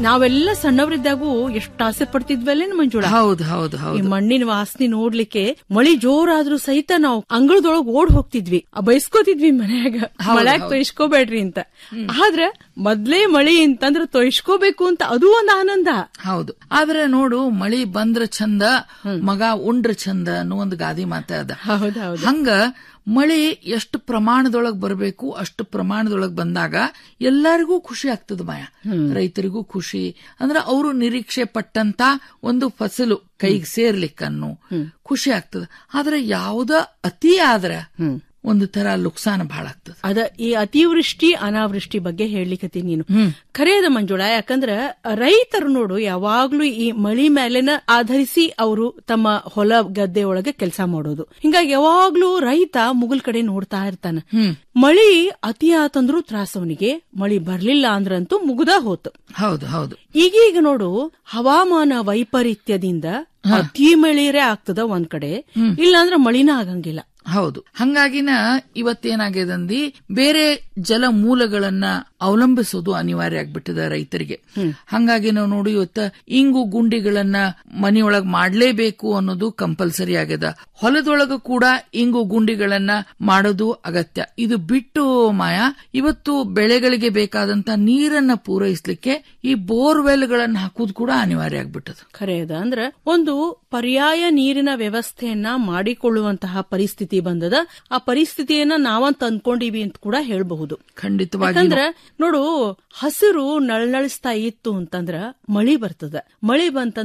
ನಾವೆಲ್ಲ ಸಣ್ಣವರಿದ್ದಾಗೂ ಎಷ್ಟು ಆಸೆ ಪಡ್ತಿದ್ವಲ್ಲೇನು ಮಂಜುಳ ಹೌದು ಹೌದು ಈ ಹೌದು ಮಣ್ಣಿನ ವಾಸನೆ ನೋಡ್ಲಿಕ್ಕೆ ಮಳಿ ಜೋರಾದ್ರೂ ಸಹಿತ ನಾವು ಅಂಗಳದೊಳಗ್ ಓಡ್ ಹೋಗ್ತಿದ್ವಿ ಆ ಬೈಸ್ಕೋತಿದ್ವಿ ಮನ್ಯಾಗ ಹೌದು, ಮಳ್ಯಾಗ ಹೌದು. ತೊಯ್ಸ್ಕೋಬೇಡ್ರಿ ಅಂತ ಆದ್ರ ಮೊದ್ಲೇ ಮಳಿ ಅಂತಂದ್ರ ತೊಯ್ಸ್ಕೋಬೇಕು ಅಂತ ಅದು ಒಂದ್ ಆನಂದ ಹೌದು ಆದ್ರೆ ನೋಡು ಮಳಿ ಬಂದ್ರ ಚಂದ ಮಗ ಉಂಡ್ರ ಚಂದ ಅನ್ನೋ ಒಂದು ಗಾದಿ ಮಾತ ಅದ ಹೌದೌದು ಹಂಗ ಮಳಿ ಎಷ್ಟು ಪ್ರಮಾಣದೊಳಗ್ ಬರಬೇಕು ಅಷ್ಟು ಪ್ರಮಾಣದೊಳಗ್ ಬಂದಾಗ ಎಲ್ಲರಿಗೂ ಖುಷಿ ಆಗ್ತದ ಮಾಯ ರೈತರಿಗೂ ಖುಷಿ ಅಂದ್ರೆ ಅವರು ನಿರೀಕ್ಷೆ ಪಟ್ಟಂತ ಒಂದು ಫಸಲು ಕೈಗೆ ಸೇರ್ಲಿಕ್ಕನ್ನು ಖುಷಿ ಆಗ್ತದ ಆದ್ರೆ ಯಾವ್ದ ಅತಿ ಆದ್ರ ಒಂದು ತರ ಲುಕ್ಸಾನ ಬಹಳ ಆಗ್ತದ ಅದ ಈ ಅತಿವೃಷ್ಟಿ ಅನಾವೃಷ್ಟಿ ಬಗ್ಗೆ ಹೇಳಲಿಕತ್ತೀನಿ ನೀನು ಖರೇದ ಮಂಜುಳ ಯಾಕಂದ್ರ ರೈತರು ನೋಡು ಯಾವಾಗ್ಲೂ ಈ ಮಳಿ ಮೇಲೆನ ಆಧರಿಸಿ ಅವರು ತಮ್ಮ ಹೊಲ ಗದ್ದೆ ಒಳಗೆ ಕೆಲಸ ಮಾಡೋದು ಹಿಂಗಾಗಿ ಯಾವಾಗ್ಲೂ ರೈತ ಮುಗುಲ್ ಕಡೆ ನೋಡ್ತಾ ಇರ್ತಾನ ಮಳಿ ಅತಿ ಆತಂದ್ರೂ ತ್ರಾಸ ಅವನಿಗೆ ಮಳಿ ಬರ್ಲಿಲ್ಲ ಅಂದ್ರಂತೂ ಮುಗುದ ಹೋತು ಹೌದು ಹೌದು ಈಗೀಗ ನೋಡು ಹವಾಮಾನ ವೈಪರೀತ್ಯದಿಂದ ಅತಿ ಮಳಿರೇ ಆಗ್ತದ ಒಂದ್ ಕಡೆ ಇಲ್ಲಾಂದ್ರ ಮಳಿನ ಆಗಂಗಿಲ್ಲ ಹೌದು ಹಂಗಾಗಿನ ಇವತ್ತೇನಾಗ್ಯದಂದಿ ಬೇರೆ ಜಲ ಮೂಲಗಳನ್ನ ಅವಲಂಬಿಸೋದು ಅನಿವಾರ್ಯ ಆಗ್ಬಿಟ್ಟಿದೆ ರೈತರಿಗೆ ಹಂಗಾಗಿ ನಾವು ನೋಡಿ ಇವತ್ತ ಇಂಗು ಗುಂಡಿಗಳನ್ನ ಮನೆಯೊಳಗ್ ಮಾಡ್ಲೇಬೇಕು ಅನ್ನೋದು ಕಂಪಲ್ಸರಿ ಆಗ್ಯದ ಹೊಲದೊಳಗ ಕೂಡ ಇಂಗು ಗುಂಡಿಗಳನ್ನ ಮಾಡೋದು ಅಗತ್ಯ ಇದು ಬಿಟ್ಟು ಮಾಯಾ ಇವತ್ತು ಬೆಳೆಗಳಿಗೆ ಬೇಕಾದಂತ ನೀರನ್ನ ಪೂರೈಸಲಿಕ್ಕೆ ಈ ಬೋರ್ವೆಲ್ಗಳನ್ನ ಹಾಕುದು ಕೂಡ ಅನಿವಾರ್ಯ ಆಗ್ಬಿಟ್ಟದ ಖರೆ ಅದ ಅಂದ್ರ ಒಂದು ಪರ್ಯಾಯ ನೀರಿನ ವ್ಯವಸ್ಥೆಯನ್ನ ಮಾಡಿಕೊಳ್ಳುವಂತಹ ಪರಿಸ್ಥಿತಿ ಬಂದದ ಆ ಪರಿಸ್ಥಿತಿಯನ್ನ ನಾವಂತ ಅಂದ್ಕೊಂಡಿವಿ ಅಂತ ಕೂಡ ಹೇಳಬಹುದು ಖಂಡಿತವಾಗಿ ಯಾಕಂದ್ರ ನೋಡು ಹಸಿರು ನಳನಳಿಸ್ತಾ ಇತ್ತು ಅಂತಂದ್ರ ಮಳಿ ಬರ್ತದ ಮಳಿ ಬಂತಂದ್ರ